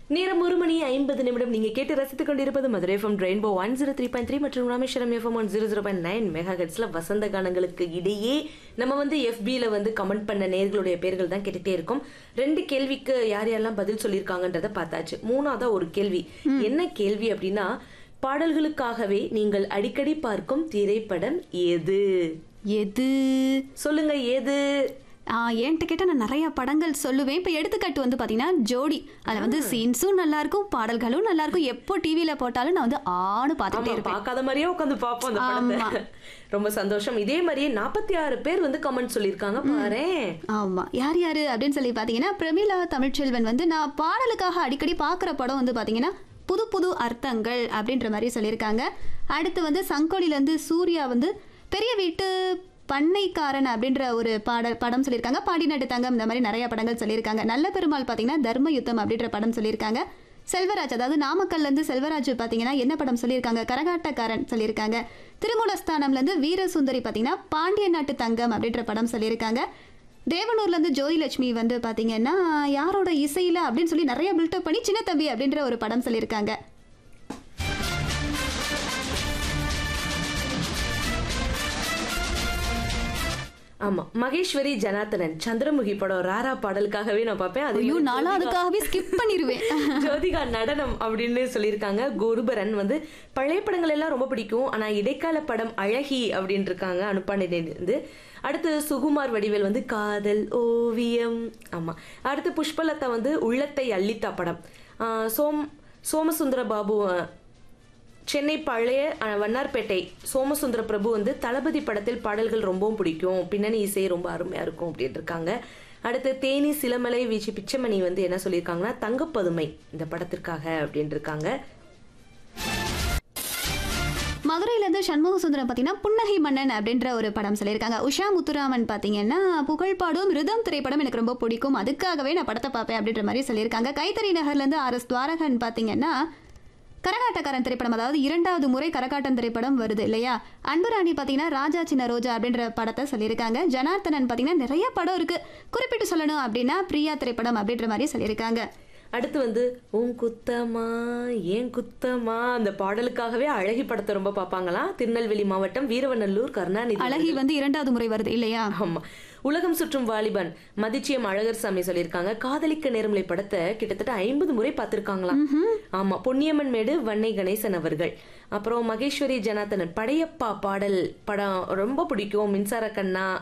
நேரம் ஒரு மணி ஐம்பது நிமிடம் நீங்க கேட்டு ரசித்துக் கொண்டிருப்பது Madurai FM rainbow one zero three point three மற்றும் Rameswaram FM one zero zero point nine mega ஹெட்ஸ்ல வசந்த கானங்களுக்கு இடையே நம்ம வந்து எஃபில வந்து கமெண்ட் பண்ண நேர்களுடைய பேர்கள் தான் கேட்டுட்டே இருக்கோம் ரெண்டு கேள்விக்கு யார் யாரெல்லாம் பதில் சொல்லியிருக்காங்கன்றத பார்த்தாச்சு மூணாவதா ஒரு கேள்வி என்ன கேள்வி அப்படின்னா பாடல்களுக்காகவே நீங்கள் அடிக்கடி பார்க்கும் திரைப்படம் எது எது சொல்லுங்க எது ஆ, என்கிட்ட கேட்டால் நான் நிறைய படங்கள் சொல்லுவேன் இப்போ எடுத்துக்காட்டு வந்து பார்த்தீங்கன்னா ஜோடி அதில் வந்து சீன்ஸும் நல்லா இருக்கும் பாடல்களும் நல்லா இருக்கும் எப்போ டிவியில் போட்டாலும் நான் வந்து ஆணு பார்த்துக்கிட்டே ஆமா இருப்பேன் பார்க்காத மாதிரியே உட்காந்து பார்ப்போம் அந்த படத்தை ரொம்ப சந்தோஷம் இதே மாதிரியே நாற்பத்தி ஆறு பேர் வந்து கமெண்ட் சொல்லியிருக்காங்க பாரேன் ஆமாம் யார் யார் அப்படின்னு சொல்லி பார்த்தீங்கன்னா பிரமிளா தமிழ்ச்செல்வன் வந்து நான் பாடலுக்காக அடிக்கடி பார்க்குற படம் வந்து பார்த்தீங்கன்னா புது புது அர்த்தங்கள் அப்படின்ற மாதிரி சொல்லியிருக்காங்க அடுத்து வந்து சங்கோலிலேருந்து சூர்யா வந்து பெரிய வீட்டு பண்ணைக்காரன் அப்படின்ற ஒரு பாடல் படம் சொல்லியிருக்காங்க பாடி நட்டு தங்கம் இந்த மாதிரி நிறைய படங்கள் சொல்லியிருக்காங்க நல்ல பெருமாள் பார்த்தீங்கன்னா தர்ம யுத்தம் அப்படின்ற படம் சொல்லியிருக்காங்க செல்வராஜ் அதாவது நாமக்கல்லேருந்து செல்வராஜ் பார்த்தீங்கன்னா என்ன படம் சொல்லியிருக்காங்க கரகாட்டக்காரன் சொல்லியிருக்காங்க திருமூலஸ்தானம்லேருந்து வீரசுந்தரி பார்த்தீங்கன்னா பாண்டிய நாட்டு தங்கம் அப்படின்ற படம் சொல்லியிருக்காங்க தேவனூர்லேருந்து ஜோதிலட்சுமி வந்து பார்த்தீங்கன்னா யாரோட இசையில் அப்படின்னு சொல்லி நிறைய பில்டப் பண்ணி சின்ன தம்பி அப்படின்ற ஒரு படம் சொல்லியிருக்காங்க ஆமா மகேஸ்வரி ஜனார்த்தனன் சந்திரமுகி படம் ராரா பாடலுக்காகவே நான் பார்ப்பேன் அது ஐயோ நானும் அதுக்காகவே ஸ்கிப் பண்ணிடுவேன் ஜோதிகா நடனம் அப்படின்னு சொல்லியிருக்காங்க குருபரன் வந்து பழைய படங்கள் எல்லாம் ரொம்ப பிடிக்கும் ஆனா இடைக்கால படம் அழகி அப்படின்னு இருக்காங்க அனுப்பாண்டிலிருந்து அடுத்து சுகுமார் வடிவேல் வந்து காதல் ஓவியம் ஆமா அடுத்து புஷ்பலதா வந்து உள்ளத்தை அள்ளித்தா படம் ஆஹ் சோம் சோமசுந்தர பாபு அஹ், சென்னை பழைய அஹ், வண்ணார்பேட்டை சோமசுந்தர பிரபு வந்து தளபதி படத்தில் பாடல்கள் ரொம்பவும் பிடிக்கும் பின்னணி இசை ரொம்ப அருமையா இருக்கும் அப்படின்னு இருக்காங்க அடுத்து தேனி சிலமலை வீச்சு பிச்சமணி வந்து என்ன சொல்லியிருக்காங்கன்னா தங்கப்பதுமை இந்த படத்திற்காக அப்படின்னு இருக்காங்க மதுரையிலேருந்து சண்முக சுந்தரம் பார்த்தீங்கன்னா புன்னகை மன்னன் அப்படின்ற ஒரு படம் சொல்லியிருக்காங்க உஷா முத்துராமன் பார்த்தீங்கன்னா புகழ்பாடும் ரிதம் திரைப்படம் எனக்கு ரொம்ப பிடிக்கும் அதுக்காகவே நான் படத்தை பார்ப்பேன் அப்படின்ற மாதிரி சொல்லியிருக்காங்க கைத்தறி நகர்லேருந்து ஆர் எஸ் துவாரகன் பார்த்தீங்கன்னா கரகாட்டக்காரன் திரைப்படம் அதாவது இரண்டாவது முறை கரகாட்டம் திரைப்படம் வருது இல்லையா அன்புராணி பார்த்தீங்கன்னா ராஜா சின்ன ரோஜா அப்படின்ற படத்தை சொல்லியிருக்காங்க ஜனார்த்தனன் பார்த்தீங்கன்னா நிறைய படம் இருக்கு குறிப்பிட்டு சொல்லணும் அப்படின்னா பிரியா திரைப்படம் அப்படின்ற மாதிரி சொல்லியிருக்காங்க அடுத்து வந்து உன் குத்தமா ஏன் குத்தமா அந்த பாடலுக்காகவே அழகி படத்தை ரொம்ப பார்ப்பாங்களாம் திருநெல்வேலி மாவட்டம் வீரவநல்லூர் கருணாநிதி அழகி வந்து இரண்டாவது முறை வருது இல்லையா ஆமா உலகம் சுற்றும் வாலிபன் மதிச்சியம் அழகர் சாமி சொல்லியிருக்காங்க காதலிக்க நேர்மலை படத்தை கிட்டத்தட்ட ஐம்பது முறை பார்த்திருக்காங்களாம் ஆமா பொன்னியம்மன் மேடு வன்னை கணேசன் அவர்கள் அப்புறம் மகேஸ்வரி ஜனார்த்தனன் படையப்பா பாடல் படம் ரொம்ப பிடிக்கும் மின்சார கண்ணா